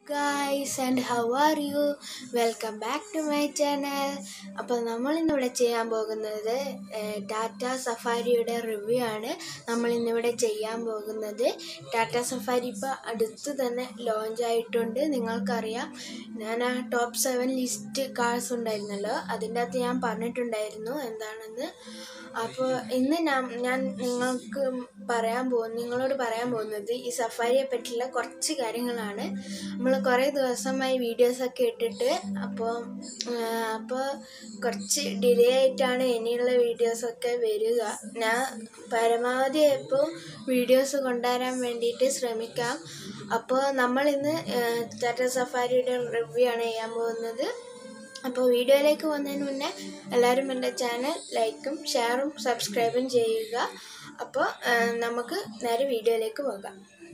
guys and how are you welcome back to my channel അപ്പോൾ നമ്മൾ ഇന്നിവിടെ ചെയ്യാൻ പോകുന്നത് ടാറ്റ സഫാരിയുടെ റിവ്യൂ ആണ് നമ്മൾ ഇന്നിവിടെ ചെയ്യാൻ പോകുന്നത് ടാറ്റ സഫാരി ഇപ്പോൾ അടുത്ത് തന്നെ ലോഞ്ച് ആയിട്ടുണ്ട് നിങ്ങൾക്കറിയാം ഞാൻ ആ ടോപ്പ് സെവൻ ലിസ്റ്റ് കാർസ് ഉണ്ടായിരുന്നല്ലോ അതിൻ്റെ അകത്ത് ഞാൻ പറഞ്ഞിട്ടുണ്ടായിരുന്നു എന്താണെന്ന് അപ്പോൾ ഇന്ന് ഞാൻ ഞാൻ നിങ്ങൾക്ക് പറയാൻ പോകുന്ന നിങ്ങളോട് പറയാൻ പോകുന്നത് ഈ സഫാരിയെ പറ്റിയുള്ള കുറച്ച് കാര്യങ്ങളാണ് നമ്മൾ കുറേ ദിവസമായി വീഡിയോസൊക്കെ ഇട്ടിട്ട് അപ്പോൾ അപ്പോൾ കുറച്ച് ഡിലേ ആയിട്ടാണ് ഇനിയുള്ള വീഡിയോസൊക്കെ വരിക ഞാൻ പരമാവധി ഇപ്പോൾ വീഡിയോസ് കൊണ്ടുവരാൻ വേണ്ടിയിട്ട് ശ്രമിക്കാം അപ്പോൾ നമ്മളിന്ന് ടാറ്റ സഫാരിയുടെ റിവ്യൂ ആണ് ചെയ്യാൻ പോകുന്നത് അപ്പോൾ വീഡിയോയിലേക്ക് പോകുന്നതിന് മുന്നേ എല്ലാവരും എൻ്റെ ചാനൽ ലൈക്കും ഷെയറും സബ്സ്ക്രൈബും ചെയ്യുക അപ്പോൾ നമുക്ക് നേരെ വീഡിയോയിലേക്ക് പോകാം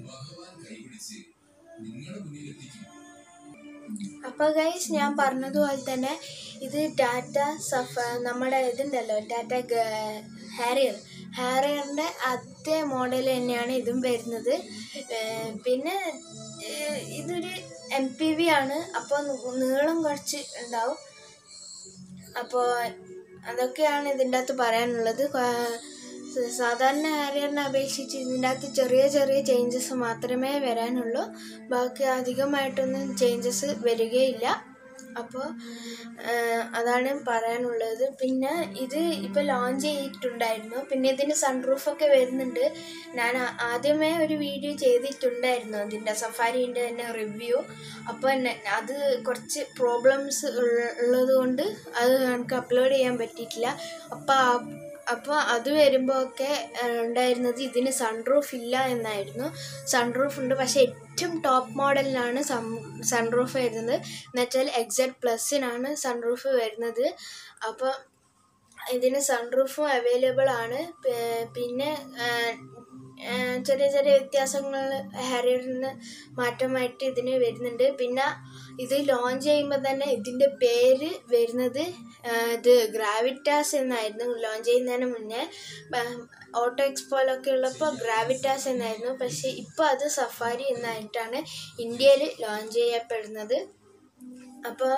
അപ്പോൾ ഗൈസ് ഞാൻ പറഞ്ഞതുപോലെ തന്നെ ഇത് ടാറ്റ സഫ നമ്മുടെ ഇതുണ്ടല്ലോ ടാറ്റ ഹാരിയർ ഹാരിയറിൻ്റെ അതേ മോഡൽ തന്നെയാണ് ഇതും വരുന്നത് പിന്നെ ഇതൊരു എം പി വി ആണ് അപ്പോൾ നീളം കുറച്ച് ഉണ്ടാവും അപ്പോൾ അതൊക്കെയാണ് ഇതിൻ്റെ അകത്ത് പറയാനുള്ളത് സാധാരണ ഹാരിയറിനെ അപേക്ഷിച്ച് ഇതിൻ്റെ അകത്ത് ചെറിയ ചെറിയ ചേഞ്ചസ് മാത്രമേ വരാനുള്ളൂ ബാക്കി അധികമായിട്ടൊന്നും ചേഞ്ചസ് വരികയില്ല അപ്പോൾ അതാണ് പറയാനുള്ളത് പിന്നെ ഇത് ഇപ്പോൾ ലോഞ്ച് ചെയ്തിട്ടുണ്ടായിരുന്നു പിന്നെ ഇതിന് സൺറൂഫൊക്കെ വരുന്നുണ്ട് ഞാൻ ആദ്യമേ ഒരു വീഡിയോ ചെയ്തിട്ടുണ്ടായിരുന്നു അതിൻ്റെ സഫാരിൻ്റെ തന്നെ റിവ്യൂ അപ്പോൾ അത് കുറച്ച് പ്രോബ്ലംസ് ഉള്ളത് കൊണ്ട് അത് നമുക്ക് അപ്ലോഡ് ചെയ്യാൻ പറ്റിയിട്ടില്ല അപ്പോൾ അപ്പോൾ അത് വരുമ്പോൾ ഒക്കെ ഉണ്ടായിരുന്നത് ഇതിന് സൺറൂഫ് ഇല്ല എന്നായിരുന്നു സൺറൂഫ് ഉണ്ട് പക്ഷേ ഏറ്റവും ടോപ്പ് മോഡലിലാണ് സൺ സൺറൂഫ് വരുന്നത് എന്നുവെച്ചാൽ എക്സെഡ് പ്ലസിനാണ് സൺറൂഫ് വരുന്നത് അപ്പോൾ ഇതിന് സൺറൂഫും അവൈലബിൾ ആണ് പിന്നെ ചെറിയ ചെറിയ വ്യത്യാസങ്ങൾ ഹാരിയറിന് മാറ്റമായിട്ട് ഇതിന് വരുന്നുണ്ട് പിന്നെ ഇത് ലോഞ്ച് ചെയ്യുമ്പോൾ തന്നെ ഇതിൻ്റെ പേര് വരുന്നത് ഇത് ഗ്രാവിറ്റാസ് എന്നായിരുന്നു ലോഞ്ച് ചെയ്യുന്നതിന് മുന്നേ ഓട്ടോ എക്സ്പോയിലൊക്കെ ഉള്ളപ്പോൾ ഗ്രാവിറ്റാസ് എന്നായിരുന്നു പക്ഷേ ഇപ്പോൾ അത് സഫാരി എന്നായിട്ടാണ് ഇന്ത്യയിൽ ലോഞ്ച് ചെയ്യപ്പെടുന്നത് അപ്പോൾ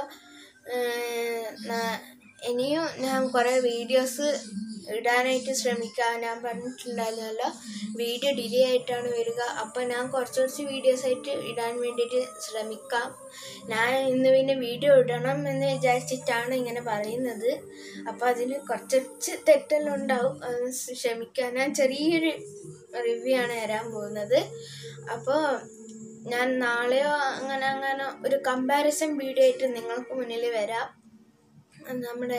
ഇനിയും ഞാൻ കുറേ വീഡിയോസ് ഇടാനായിട്ട് ശ്രമിക്കാം ഞാൻ പറഞ്ഞിട്ടുണ്ടായിരുന്നല്ലോ വീഡിയോ ഡിലേ ആയിട്ടാണ് വരിക അപ്പോൾ ഞാൻ കുറച്ച് കുറച്ച് വീഡിയോസ് ആയിട്ട് ഇടാൻ വേണ്ടിയിട്ട് ശ്രമിക്കാം ഞാൻ ഇന്ന് പിന്നെ വീഡിയോ ഇടണം എന്ന് വിചാരിച്ചിട്ടാണ് ഇങ്ങനെ പറയുന്നത് അപ്പോൾ അതിന് കുറച്ച് തെറ്റെല്ലാം ഉണ്ടാവും അത് ക്ഷമിക്കാം ഞാൻ ചെറിയൊരു റിവ്യൂ ആണ് തരാൻ പോകുന്നത് അപ്പോൾ ഞാൻ നാളെയോ അങ്ങനെ അങ്ങനെ ഒരു കമ്പാരിസൺ വീഡിയോ ആയിട്ട് നിങ്ങൾക്ക് മുന്നിൽ വരാം നമ്മുടെ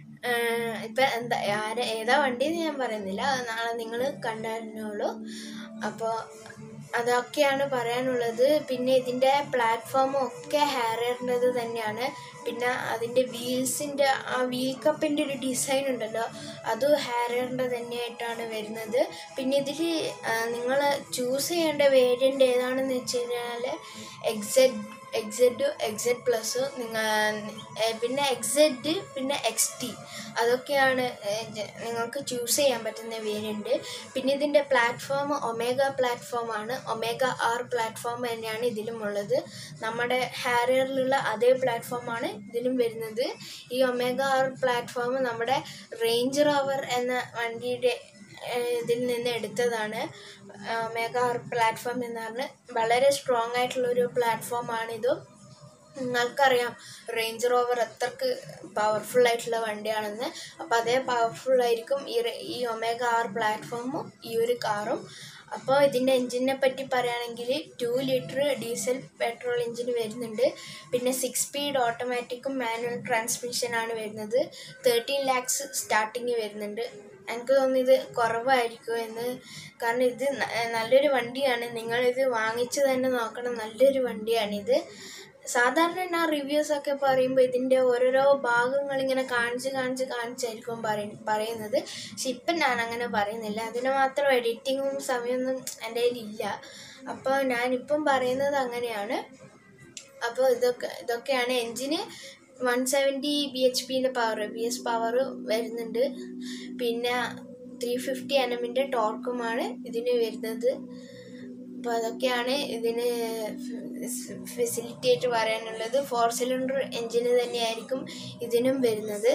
ഇപ്പം എന്താ ആരെ ഏതാ വണ്ടി എന്ന് ഞാൻ പറയുന്നില്ല നാളെ നിങ്ങൾ കണ്ടറിഞ്ഞോളൂ അപ്പോൾ അതൊക്കെയാണ് പറയാനുള്ളത് പിന്നെ ഇതിൻ്റെ പ്ലാറ്റ്ഫോമും ഒക്കെ ഹാരിയറിൻ്റെത് തന്നെയാണ് പിന്നെ അതിൻ്റെ വീൽസിൻ്റെ ആ വീൽ കപ്പിൻ്റെ ഒരു ഡിസൈൻ ഉണ്ടല്ലോ അത് ഹാരിയറിൻ്റെ തന്നെയായിട്ടാണ് വരുന്നത് പിന്നെ ഇതിൽ നിങ്ങൾ ചൂസ് ചെയ്യേണ്ട വേരിയൻ്റ് ഏതാണെന്ന് വെച്ച് കഴിഞ്ഞാൽ എക്സെഡ് എക്സെഡ് എക്സെഡ് പ്ലസ് നിങ്ങൾ പിന്നെ എക്സെഡ് പിന്നെ എക്സ് ടി അതൊക്കെയാണ് നിങ്ങൾക്ക് ചൂസ് ചെയ്യാൻ പറ്റുന്ന വേരിയൻറ്റ് പിന്നെ ഇതിൻ്റെ പ്ലാറ്റ്ഫോം ഒമേഗ പ്ലാറ്റ്ഫോമാണ് ഒമേഗ ആർ പ്ലാറ്റ്ഫോം തന്നെയാണ് ഇതിലും ഉള്ളത് നമ്മുടെ ഹാരിയറിലുള്ള അതേ പ്ലാറ്റ്ഫോമാണ് ഇതിലും വരുന്നത് ഈ ഒമേഗ ആർ പ്ലാറ്റ്ഫോം നമ്മുടെ റേഞ്ച് റോവർ എന്ന വണ്ടിയുടെ ഇതിൽ നിന്ന് എടുത്തതാണ് മെഗാ പ്ലാറ്റ്ഫോം എന്ന് പറഞ്ഞ് വളരെ സ്ട്രോങ് ആയിട്ടുള്ളൊരു പ്ലാറ്റ്ഫോമാണിതും നിങ്ങൾക്കറിയാം റേഞ്ച് റോവർ എത്രക്ക് പവർഫുൾ ആയിട്ടുള്ള വണ്ടിയാണെന്ന് അപ്പോൾ അതേ പവർഫുൾ ആയിരിക്കും ഈ ഈ ഒമേഗ ആർ പ്ലാറ്റ്ഫോമും ഈ ഒരു കാറും അപ്പോൾ ഇതിൻ്റെ എൻജിനെ പറ്റി പറയുകയാണെങ്കിൽ two litre diesel petrol engine വരുന്നുണ്ട് പിന്നെ സിക്സ് സ്പീഡ് ഓട്ടോമാറ്റിക്കും മാനുവൽ ട്രാൻസ്മിഷനാണ് വരുന്നത് തേർട്ടീൻ ലാക്സ് സ്റ്റാർട്ടിങ് വരുന്നുണ്ട് എനിക്ക് തോന്നുന്നു ഇത് കുറവായിരിക്കും എന്ന് കാരണം ഇത് നല്ലൊരു വണ്ടിയാണ് നിങ്ങളിത് വാങ്ങിച്ച് തന്നെ നോക്കണം നല്ലൊരു വണ്ടിയാണിത് സാധാരണ ഞാൻ റിവ്യൂസൊക്കെ പറയുമ്പോൾ ഇതിൻ്റെ ഓരോരോ ഭാഗങ്ങൾ ഇങ്ങനെ കാണിച്ച് കാണിച്ച് കാണിച്ചായിരിക്കും പറയ പറയുന്നത് പക്ഷെ ഇപ്പം ഞാൻ അങ്ങനെ പറയുന്നില്ല അതിന് മാത്രം എഡിറ്റിങ്ങും സമയമൊന്നും എൻ്റെ കയ്യിലില്ല അപ്പോൾ ഞാനിപ്പം പറയുന്നത് അങ്ങനെയാണ് അപ്പോൾ ഇതൊക്കെ ഇതൊക്കെയാണ് എൻജിന് വൺ സെവൻറ്റി ബി എച്ച് പിൻ്റെ പവർ ബി എസ് പവർ വരുന്നുണ്ട് പിന്നെ ത്രീ ഫിഫ്റ്റി എൻ എമ്മിൻ്റെ ടോർക്കുമാണ് ഇതിന് വരുന്നത് അപ്പോൾ അതൊക്കെയാണ് ഇതിന് ഫെസിലിറ്റി ആയിട്ട് പറയാനുള്ളത് ഫോർ സിലിണ്ടർ എൻജിന് തന്നെയായിരിക്കും ഇതിനും വരുന്നത്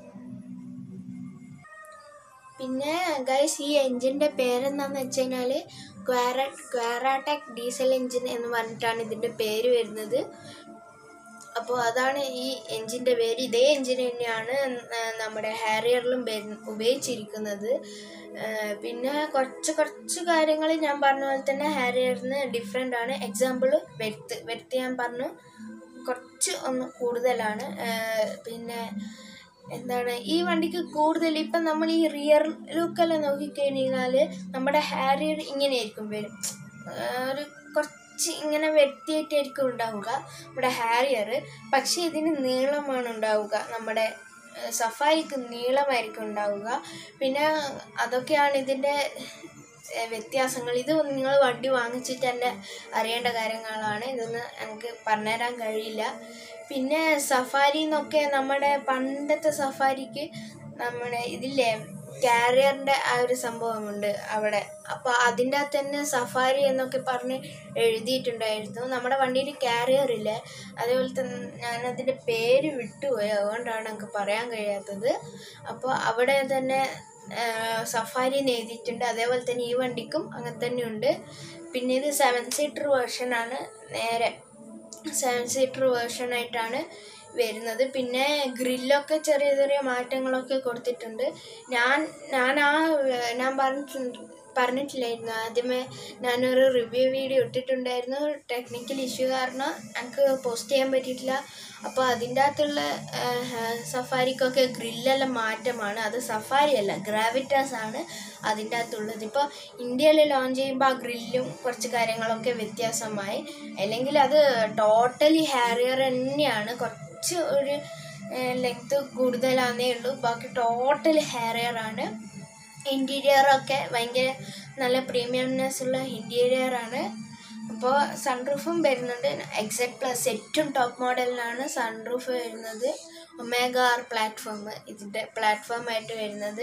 പിന്നെ ഗൈസ് ഈ എൻജിൻ്റെ പേരെന്താന്ന് വെച്ച് കഴിഞ്ഞാൽ ക്വാറ ക്വാറാടെക് ഡീസൽ എൻജിൻ എന്ന് പറഞ്ഞിട്ടാണ് ഇതിൻ്റെ പേര് വരുന്നത് അപ്പോൾ അതാണ് ഈ എൻജിൻ്റെ പേര് ഇതേ എൻജിൻ തന്നെയാണ് ന- നമ്മുടെ ഹാരിയറിലും വരുന്ന ഉപയോഗിച്ചിരിക്കുന്നത് ആ, പിന്നെ കുറച്ച് കുറച്ച് കാര്യങ്ങൾ ഞാൻ പറഞ്ഞ പോലെ തന്നെ ഹാരിയറിന് ഡിഫറെൻ്റ് ആണ് എക്സാമ്പിൾ വെർത്ത് വെർത്ത് ഞാൻ പറഞ്ഞു കുറച്ച് ഒന്ന് കൂടുതലാണ് ആ, പിന്നെ എന്താണ് ഈ വണ്ടിക്ക് കൂടുതൽ ഇപ്പം നമ്മൾ ഈ റിയർ ലുക്കെല്ലാം നോക്കിക്കഴിഞ്ഞാൽ നമ്മുടെ ഹാരിയർ ഇങ്ങനെയായിരിക്കും വരും ആ, ഒരു കുറച്ച് ഇങ്ങനെ വെട്ടിയായിട്ടായിരിക്കും ഉണ്ടാവുക നമ്മുടെ ഹാരിയർ പക്ഷേ ഇതിന് നീളമാണ് ഉണ്ടാവുക നമ്മുടെ ആ, സഫാരിക്ക് നീളമായിരിക്കും ഉണ്ടാവുക പിന്നെ അതൊക്കെയാണ് ഇതിൻ്റെ ഏ, വ്യത്യാസങ്ങൾ ഇത് നിങ്ങൾ വണ്ടി വാങ്ങിച്ചിട്ട് തന്നെ അറിയേണ്ട കാര്യങ്ങളാണ് ഇതൊന്നും എനിക്ക് പറഞ്ഞുതരാൻ കഴിയില്ല പിന്നെ സഫാരി എന്നൊക്കെ നമ്മുടെ പണ്ടത്തെ സഫാരിക്ക് നമ്മുടെ ഇതില്ലേ കാരിയറിൻ്റെ ആ ഒരു സംഭവമുണ്ട് അവിടെ അപ്പോൾ അതിൻ്റെ അകത്ത് തന്നെ സഫാരി എന്നൊക്കെ പറഞ്ഞ് എഴുതിയിട്ടുണ്ടായിരുന്നു നമ്മുടെ വണ്ടിയിൽ കാരിയർ ഇല്ലേ അതേപോലെ തന്നെ ഞാനതിൻ്റെ പേര് വിട്ടുപോയി അതുകൊണ്ടാണ് എനിക്ക് പറയാൻ കഴിയാത്തത് അപ്പോൾ അവിടെ തന്നെ സഫാരി എന്ന് എഴുതിയിട്ടുണ്ട് അതേപോലെ തന്നെ ഈ വണ്ടിക്കും അങ്ങനെ തന്നെയുണ്ട് പിന്നെ ഇത് സെവൻ സീറ്റർ വേർഷനാണ് നേരെ സെവൻ സീറ്റർ വേർഷനായിട്ടാണ് വരുന്നത് പിന്നെ ഗ്രില്ലൊക്കെ ചെറിയ ചെറിയ മാറ്റങ്ങളൊക്കെ കൊടുത്തിട്ടുണ്ട് ഞാൻ ഞാൻ ആ ഏർ, ഞാൻ പറഞ്ഞിട്ടുണ്ട് പറഞ്ഞിട്ടില്ലായിരുന്നു ആദ്യമേ ഞാനൊരു റിവ്യൂ വീഡിയോ ഇട്ടിട്ടുണ്ടായിരുന്നു ടെക്നിക്കൽ ഇഷ്യൂ കാരണം എനിക്ക് പോസ്റ്റ് ചെയ്യാൻ പറ്റിയിട്ടില്ല അപ്പോൾ അതിൻ്റെ അകത്തുള്ള സഫാരിക്കൊക്കെ ഗ്രില്ലെല്ലാം മാറ്റമാണ് അത് സഫാരി അല്ല ഗ്രാവിറ്റാസ് ആണ് അതിൻ്റെ അകത്തുള്ളത് ഇപ്പോൾ ഇന്ത്യയിൽ ലോഞ്ച് ചെയ്യുമ്പോൾ ആ ഗ്രില്ലും കുറച്ച് കാര്യങ്ങളൊക്കെ വ്യത്യാസമായി അല്ലെങ്കിൽ അത് ടോട്ടലി ഹാരിയർ തന്നെയാണ് കുറച്ച് ഒരു ലെങ്ത് കൂടുതലാണെന്നേ ഉള്ളൂ ബാക്കി ടോട്ടൽ ഹാരിയർ ആണ് ഇൻറ്റീരിയറൊക്കെ ഭയങ്കര നല്ല പ്രീമിയംനെസ് ഉള്ള ഇൻറ്റീരിയറാണ് അപ്പോൾ സൺറൂഫും വരുന്നുണ്ട് എക്സെറ്റ് പ്ലസ് ഏറ്റവും ടോപ്പ് മോഡലിനാണ് സൺറൂഫ് വരുന്നത് ഒമേഗ ആർ പ്ലാറ്റ്ഫോം ഇതിൻ്റെ പ്ലാറ്റ്ഫോമായിട്ട് വരുന്നത്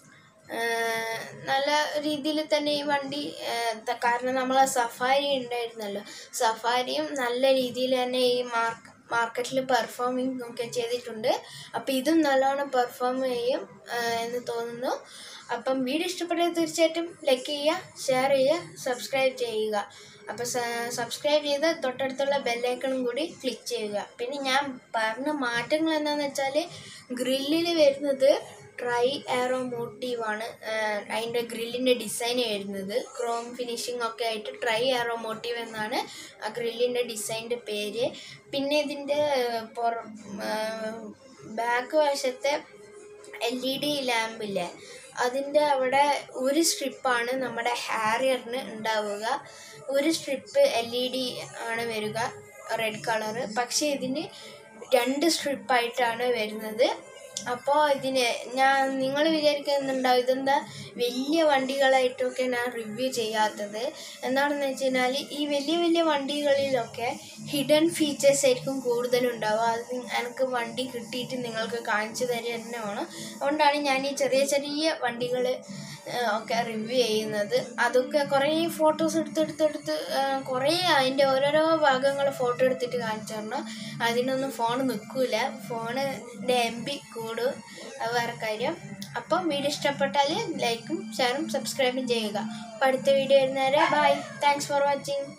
ആഹ് നല്ല രീതിയിൽ തന്നെ ഈ വണ്ടി ആഹ് ത- കാരണം നമ്മൾ സഫാരി ഉണ്ടായിരുന്നല്ലോ സഫാരിയും നല്ല രീതിയിൽ തന്നെ ഈ മാർക്ക് മാർക്കറ്റിൽ പെർഫോമിങ് ഒക്കെ ചെയ്തിട്ടുണ്ട് അപ്പോൾ ഇതും നല്ലോണം പെർഫോം ചെയ്യും ആഹ് എന്ന് തോന്നുന്നു അപ്പം വീഡിയോ ഇഷ്ടപ്പെട്ടാൽ തീർച്ചയായിട്ടും ലൈക്ക് ചെയ്യുക ഷെയർ ചെയ്യുക സബ്സ്ക്രൈബ് ചെയ്യുക അപ്പോൾ സബ്സ്ക്രൈബ് ചെയ്ത് തൊട്ടടുത്തുള്ള ബെല്ലൈക്കണും കൂടി ക്ലിക്ക് ചെയ്യുക പിന്നെ ഞാൻ പറഞ്ഞ മാറ്റങ്ങൾ എന്താണെന്ന് വെച്ചാൽ ഗ്രില്ലിൽ വരുന്നത് ട്രൈ ആറോ മോട്ടീവാണ് അതിൻ്റെ ഗ്രില്ലിൻ്റെ ഡിസൈൻ വരുന്നത് ക്രോം ഫിനിഷിംഗ് ഒക്കെ ആയിട്ട് ട്രൈ ആറോ മോട്ടീവ് എന്നാണ് ആ ഗ്രില്ലിൻ്റെ ഡിസൈൻ്റെ പേര് പിന്നെ ഇതിൻ്റെ പുറ ബാക്ക് വശത്തെ എൽ ഇ ഡി ലാമ്പില്ലേ അതിൻ്റെ അവിടെ ഒരു സ്ട്രിപ്പാണ് നമ്മുടെ ഹാരിയറിന് ഉണ്ടാവുക ഒരു സ്ട്രിപ്പ് എൽ ഇ ഡി ആണ് വരിക റെഡ് കളറ് പക്ഷേ ഇതിന് രണ്ട് സ്ട്രിപ്പായിട്ടാണ് വരുന്നത് അപ്പോൾ ഇതിന് ഞാൻ നിങ്ങൾ വിചാരിക്കുന്നുണ്ടാവും ഇതെന്താ വലിയ വണ്ടികളായിട്ടൊക്കെ ഞാൻ റിവ്യൂ ചെയ്യാത്തത് എന്താണെന്ന് വെച്ച് കഴിഞ്ഞാൽ ഈ വലിയ വലിയ വണ്ടികളിലൊക്കെ ഹിഡൻ ഫീച്ചേഴ്സ് ആയിരിക്കും കൂടുതലുണ്ടാവുക അത് നി- എനിക്ക് വണ്ടി കിട്ടിയിട്ട് നിങ്ങൾക്ക് കാണിച്ചു തരുക തന്നെ വേണം അതുകൊണ്ടാണ് ഞാൻ ഈ ചെറിയ ചെറിയ വണ്ടികൾ ഒക്കെ റിവ്യൂ ചെയ്യുന്നത് അതൊക്കെ കുറേ ഫോട്ടോസ് എടുത്തെടുത്തെടുത്ത് കുറേ അതിൻ്റെ ഓരോരോ ഭാഗങ്ങൾ ഫോട്ടോ എടുത്തിട്ട് കാണിച്ചു തരണം അതിനൊന്നും ഫോൺ നിൽക്കില്ല ഫോണിൻ്റെ എം ബി കൂടും അത് വേറെ കാര്യം അപ്പം വീഡിയോ ഇഷ്ടപ്പെട്ടാൽ ലൈക്കും ഷെയറും സബ്സ്ക്രൈബും ചെയ്യുക അപ്പോൾ അടുത്ത വീഡിയോ വരുന്നവരെ ബൈ താങ്ക്സ് ഫോർ വാച്ചിങ്